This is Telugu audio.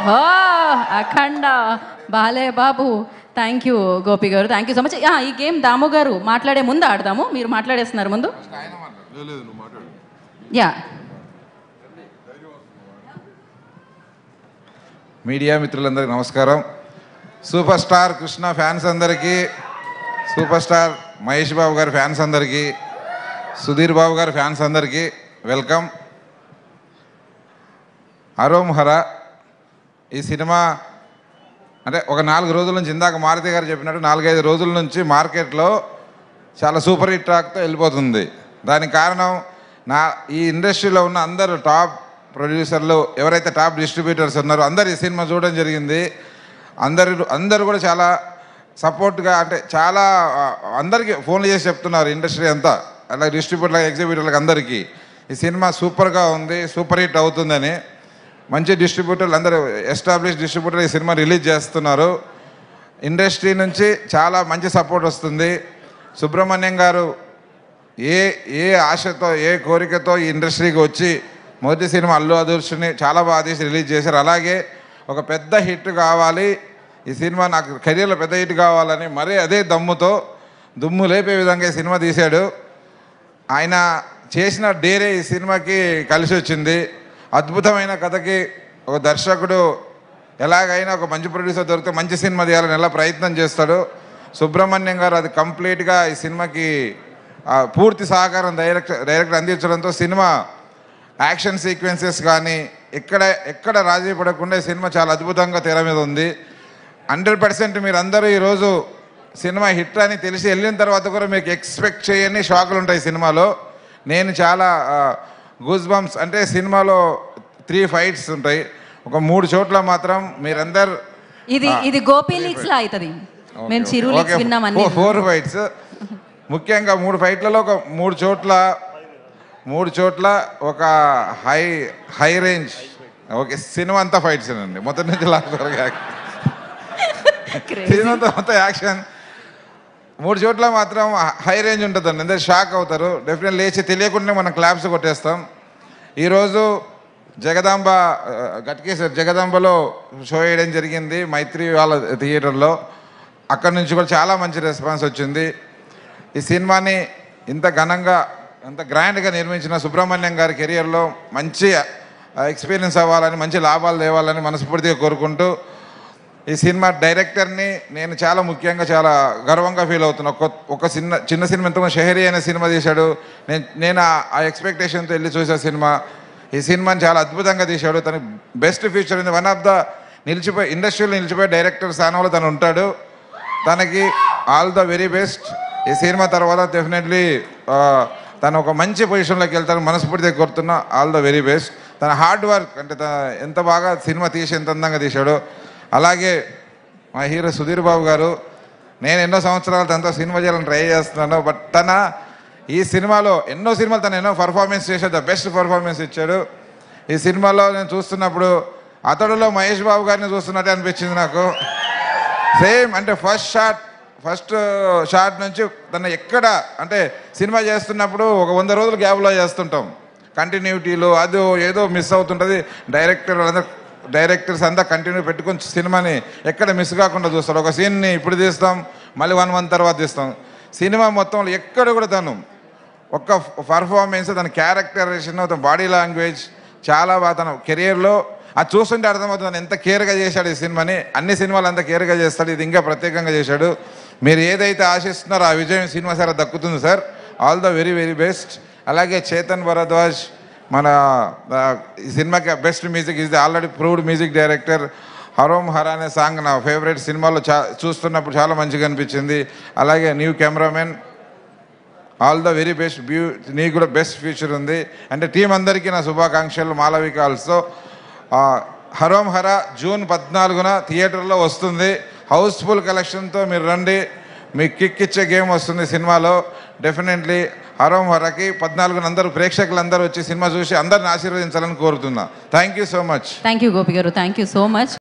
ఓ అఖండ బాలే బాబు thank you Gopi garu thank you so much ఈ గేమ్ దాము గారు మాట్లాడే ముందు ఆడదాము మీరు మాట్లాడేస్తున్నారు ముందు లేదు నువ్వు మాట్లాడు యా మీడియా మిత్రులందరికీ నమస్కారం సూపర్ స్టార్ కృష్ణ ఫ్యాన్స్ అందరికీ సూపర్ స్టార్ మహేష్ బాబు గారి ఫ్యాన్స్ అందరికీ సుధీర్ బాబు గారి ఫ్యాన్స్ అందరికీ వెల్కమ్ అరోమ్ హర ఈ సినిమా అంటే ఒక నాలుగు రోజుల నుంచి ఇందాక మారుతి గారు చెప్పినట్టు నాలుగైదు రోజుల నుంచి మార్కెట్లో చాలా సూపర్ హిట్ టాక్తో వెళ్ళిపోతుంది దానికి కారణం నా ఈ ఇండస్ట్రీలో ఉన్న అందరూ టాప్ ప్రొడ్యూసర్లు ఎవరైతే టాప్ డిస్ట్రిబ్యూటర్స్ ఉన్నారో అందరు ఈ సినిమా చూడడం జరిగింది అందరు అందరూ కూడా చాలా సపోర్ట్గా అంటే చాలా ఆ, అందరికీ ఫోన్లు చేసి చెప్తున్నారు ఇండస్ట్రీ అంతా అలా డిస్ట్రిబ్యూటర్లకు ఎగ్జిబ్యూటర్లకు అందరికీ ఈ సినిమా సూపర్గా ఉంది సూపర్ హిట్ అవుతుందని మంచి డిస్ట్రిబ్యూటర్లు అందరూ ఎస్టాబ్లిష్ డిస్ట్రిబ్యూటర్ ఈ సినిమా రిలీజ్ చేస్తున్నారు ఇండస్ట్రీ నుంచి చాలా మంచి సపోర్ట్ వస్తుంది సుబ్రహ్మణ్యం గారు ఏ ఏ ఆశతో ఏ కోరికతో ఈ ఇండస్ట్రీకి వచ్చి మొదటి సినిమా అల్లు అదృష్టిని చాలా బాగా తీసి రిలీజ్ చేశారు అలాగే ఒక పెద్ద హిట్ కావాలి ఈ సినిమా నాకు కెరీర్లో పెద్ద హిట్ కావాలని మరీ అదే దమ్ముతో దుమ్ము లేపే విధంగా ఈ సినిమా తీశాడు ఆయన చేసిన డేరే ఈ సినిమాకి కలిసి వచ్చింది అద్భుతమైన కథకి ఒక దర్శకుడు ఎలాగైనా ఒక మంచి ప్రొడ్యూసర్ దొరికితే మంచి సినిమా తీయాలని ఎలా ప్రయత్నం చేస్తాడు సుబ్రహ్మణ్యం గారు అది కంప్లీట్గా ఈ సినిమాకి ఆ, పూర్తి సహకారం డైరెక్ట్ డైరెక్టర్ అందించడంతో సినిమా యాక్షన్ సీక్వెన్సెస్ కానీ ఎక్కడ ఎక్కడ రాజీ పడకుండా ఈ సినిమా చాలా అద్భుతంగా తెర మీద ఉంది హండ్రెడ్ పర్సెంట్ మీరు అందరూ ఈరోజు సినిమా హిట్ అని తెలిసి వెళ్ళిన తర్వాత కూడా మీకు ఎక్స్పెక్ట్ చేయని షాకులు ఉంటాయి సినిమాలో నేను చాలా గూస్ బంప్స్ అంటే సినిమాలో త్రీ ఫైట్స్ ఉంటాయి ఒక మూడు చోట్ల మాత్రం మీరందరు ఇది ఇది గోపి లీగ్స్ లా అవుతుంది మేము చిరు లీగ్స్ విన్నాం అన్ని ఫోర్ ఫైట్స్ ముఖ్యంగా మూడు ఫైట్లలో ఒక మూడు చోట్ల మూడు చోట్ల ఒక high high range okay cinema అంతా ఫైట్స్ అండి మొత్తం నుంచి లాస్ట్ వరకు యాక్షన్ Crazy. సినిమా అంతా మొత్తం యాక్షన్ మూడు చోట్ల మాత్రం హై రేంజ్ ఉంటుందండి అందరు షాక్ అవుతారు డెఫినెట్ లేచి తెలియకుండా మనం క్లాప్స్ కొట్టేస్తాం ఈరోజు జగదాంబ ఆ, గట్కేశ్వర్ జగదాంబలో షో వేయడం జరిగింది మైత్రి వాళ్ళ థియేటర్లో అక్కడ నుంచి కూడా చాలా మంచి రెస్పాన్స్ వచ్చింది ఈ సినిమాని ఇంత ఘనంగా ఇంత గ్రాండ్గా నిర్మించిన సుబ్రహ్మణ్యం గారి కెరియర్లో మంచి ఎక్స్పీరియన్స్ అవ్వాలని మంచి లాభాలు తేవాలని మనస్ఫూర్తిగా కోరుకుంటూ ఈ సినిమా డైరెక్టర్ని నేను చాలా ముఖ్యంగా చాలా గర్వంగా ఫీల్ అవుతున్నా ఒక ఒక చిన్న చిన్న సినిమా ఎంతమంది షహరీ అనే సినిమా తీశాడు నేను నేను ఆ- ఆ ఎక్స్పెక్టేషన్తో వెళ్ళి చూసా సినిమా ఈ సినిమాని చాలా అద్భుతంగా తీశాడు తన బెస్ట్ ఫ్యూచర్ ఉంది వన్ ఆఫ్ ద నిలిచిపోయి ఇండస్ట్రీలో నిలిచిపోయి డైరెక్టర్ స్థానంలో తను ఉంటాడు తనకి ఆల్ ద వెరీ బెస్ట్ ఈ సినిమా తర్వాత డెఫినెట్లీ తను ఒక మంచి పొజిషన్లోకి వెళ్తాను మనస్ఫూర్తిగా కోరుతున్నా ఆల్ ద వెరీ బెస్ట్ తన హార్డ్ వర్క్ అంటే తన ఎంత బాగా సినిమా తీసి ఎంత అందంగా తీశాడో అలాగే మా హీరో సుధీర్ బాబు గారు నేను ఎన్నో సంవత్సరాలు తనతో సినిమా చేయాలని ట్రై చేస్తున్నాను బట్ తన ఈ సినిమాలో ఎన్నో సినిమాలు తను ఎన్నో పర్ఫార్మెన్స్ చేశాడు ద బెస్ట్ పర్ఫార్మెన్స్ ఇచ్చాడు ఈ సినిమాలో నేను చూస్తున్నప్పుడు అతడులో మహేష్ బాబు గారిని చూస్తున్నట్టే అనిపించింది నాకు సేమ్ అంటే ఫస్ట్ షాట్ ఫస్ట్ షాట్ నుంచి తను ఎక్కడ అంటే సినిమా చేస్తున్నప్పుడు ఒక వంద రోజులు గ్యాప్లో చేస్తుంటాం కంటిన్యూటీలో అది ఏదో మిస్ అవుతుంటుంది డైరెక్టర్ అందరూ డైరెక్టర్స్ అంతా కంటిన్యూ పెట్టుకొని సినిమాని ఎక్కడ మిస్ కాకుండా చూస్తారు ఒక సీన్ని ఇప్పుడు తీస్తాం మళ్ళీ వన్ మంత్ తర్వాత తీస్తాం సినిమా మొత్తంలో ఎక్కడ కూడా తను ఒక్క పర్ఫార్మెన్స్ తన క్యారెక్టరేషన్ తన బాడీ లాంగ్వేజ్ చాలా బాగా తన కెరియర్లో అది చూస్తుంటే అర్థమవుతుంది తను ఎంత కేర్గా చేశాడు ఈ సినిమాని అన్ని సినిమాలు అంత కేర్గా చేస్తాడు ఇది ఇంకా ప్రత్యేకంగా చేశాడు మీరు ఏదైతే ఆశిస్తున్నారో ఆ విజయం సినిమా సార్ దక్కుతుంది sir all the very very best అలాగే చేతన్ భరద్వాజ్ మన ఆ, ఈ సినిమాకి best music is already proved music director Harom Hara అనే సాంగ్ నా ఫేవరెట్ సినిమాలో చా చూస్తున్నప్పుడు చాలా మంచిగా అనిపించింది అలాగే new cameraman all the very best బ్యూ నీకు కూడా బెస్ట్ ఫ్యూచర్ ఉంది అంటే టీం అందరికీ నా శుభాకాంక్షలు మాలవిక ఆల్సో హరోం హర జూన్ పద్నాలుగున థియేటర్లో వస్తుంది హౌస్ఫుల్ కలెక్షన్తో మీరు రండి మీకు కిక్ ఇచ్చే గేమ్ వస్తుంది సినిమాలో డెఫినెట్లీ హరోం హరకి పద్నాలుగున అందరూ ప్రేక్షకులందరూ వచ్చి సినిమా చూసి అందరిని ఆశీర్వదించాలని కోరుతున్నా thank you so much thank you Gopi garu thank you so much